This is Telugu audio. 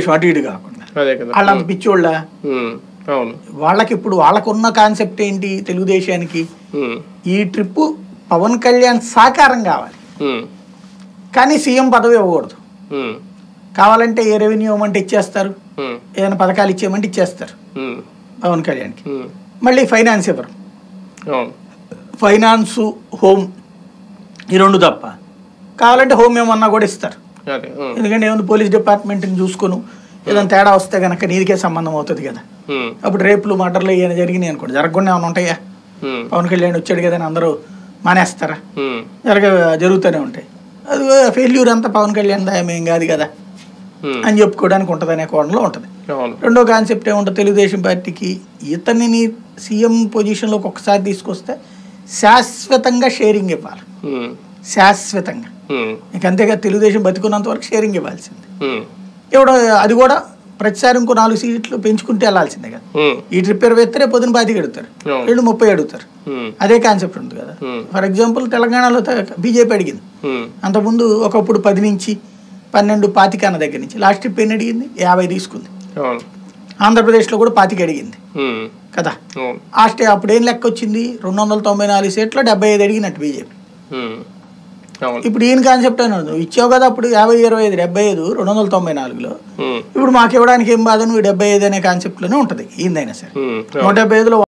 తెలుగుదేశం అటు ఇటు కాకుండా అదే కదా వాళ్ళంత పిచ్చోళ్ళ ఉమ్, అవును వాళ్ళకి ఇప్పుడు వాళ్ళకున్న కాన్సెప్ట్ ఏంటి తెలుగుదేశానికి ఉమ్, ఈ ట్రిప్పు పవన్ కళ్యాణ్ సాకారం కావాలి ఉమ్, కానీ సీఎం పదవి ఇవ్వకూడదు ఉమ్, కావాలంటే ఏ రెవెన్యూ ఇవ్వమంటే ఇచ్చేస్తారు ఉమ్, ఏదైనా పథకాలు ఇచ్చేయమంటే ఇచ్చేస్తారు ఉమ్, పవన్ కళ్యాణ్కి ఉమ్, మళ్ళీ ఫైనాన్స్ ఇవ్వరు అవును ఫైనాన్సు హోమ్ ఈ రెండు తప్ప కావాలంటే హోమ్ ఏమన్నా కూడా ఇస్తారు అదే ఉమ్, ఎందుకంటే ఏముంది పోలీస్ డిపార్ట్మెంట్ని చూసుకును ఏదైనా తేడా వస్తే కనుక నీదికే సంబంధం అవుతుంది కదా ఉమ్, అప్పుడు రేపులు మర్డర్లు ఏమైనా జరిగినాయి అనుకోండి జరగకుండా ఏమైనా ఉంటాయా ఉమ్, పవన్ కళ్యాణ్ వచ్చాడు కదా అని అందరూ మానేస్తారా ఉమ్, జరగ జరుగుతూనే ఉంటాయి అది ఫెయిల్యూర్ అంతా పవన్ కళ్యాణ్ దాయం ఏం కాదు కదా ఉమ్, అని చెప్పుకోవడానికి ఉంటుంది అనే కోణంలో ఉంటుంది అవును రెండో కాన్సెప్ట్ ఏముంటుంది తెలుగుదేశం పార్టీకి ఇతనిని సీఎం పొజిషన్లోకి ఒకసారి తీసుకొస్తే శాశ్వతంగా షేరింగ్ ఇవ్వాలి ఉమ్, శాశ్వతంగా ఉమ్, ఇంక అంతేగా తెలుగుదేశం బతికున్నంత వరకు షేరింగ్ ఇవ్వాల్సింది ఉమ్, ఎవడో అది కూడా ప్రతిసారి ఇంకో నాలుగు సీట్లు పెంచుకుంటే వెళ్ళాల్సిందే కదా ఉమ్, ఈ ట్రిప్ ఇరవై ఎత్తరే పొద్దున పాతికి అడుగుతారు అవును. వీళ్ళు ముప్పై అడుగుతారు ఉమ్, అదే కాన్సెప్ట్ ఉంటుంది కదా ఉమ్, ఫర్ ఎగ్జాంపుల్ తెలంగాణలో బీజేపీ అడిగింది ఉమ్, అంతకుముందు ఒకప్పుడు పది నుంచి పన్నెండు పాతిక అన్న దగ్గర నుంచి లాస్ట్ ట్రిప్ ఎన్ని అడిగింది యాభై తీసుకుంది అవును ఆంధ్రప్రదేశ్లో కూడా పాతిక అడిగింది ఉమ్, కదా అవును ఆ స్టే అప్పుడు ఏం లెక్క వచ్చింది రెండు వందల తొంభై నాలుగు సీట్లో డెబ్బై ఐదు అడిగినట్టు బీజేపీ ఉమ్, అవును ఇప్పుడు ఈయన కాన్సెప్ట్ అని ఉంది. ఇచ్చావు కదా అప్పుడు యాభై ఇరవై ఐదు డెబ్బై ఐదు రెండు వందల తొంభై నాలుగులో ఉమ్, ఇప్పుడు మాకు ఇవ్వడానికి ఏం బాధ నువ్వు డెబ్బై ఐదు అనే కాన్సెప్ట్లోనే ఉంటుంది ఈయనదైనా సరే ఉమ్, నూట డెబ్బై ఐదులో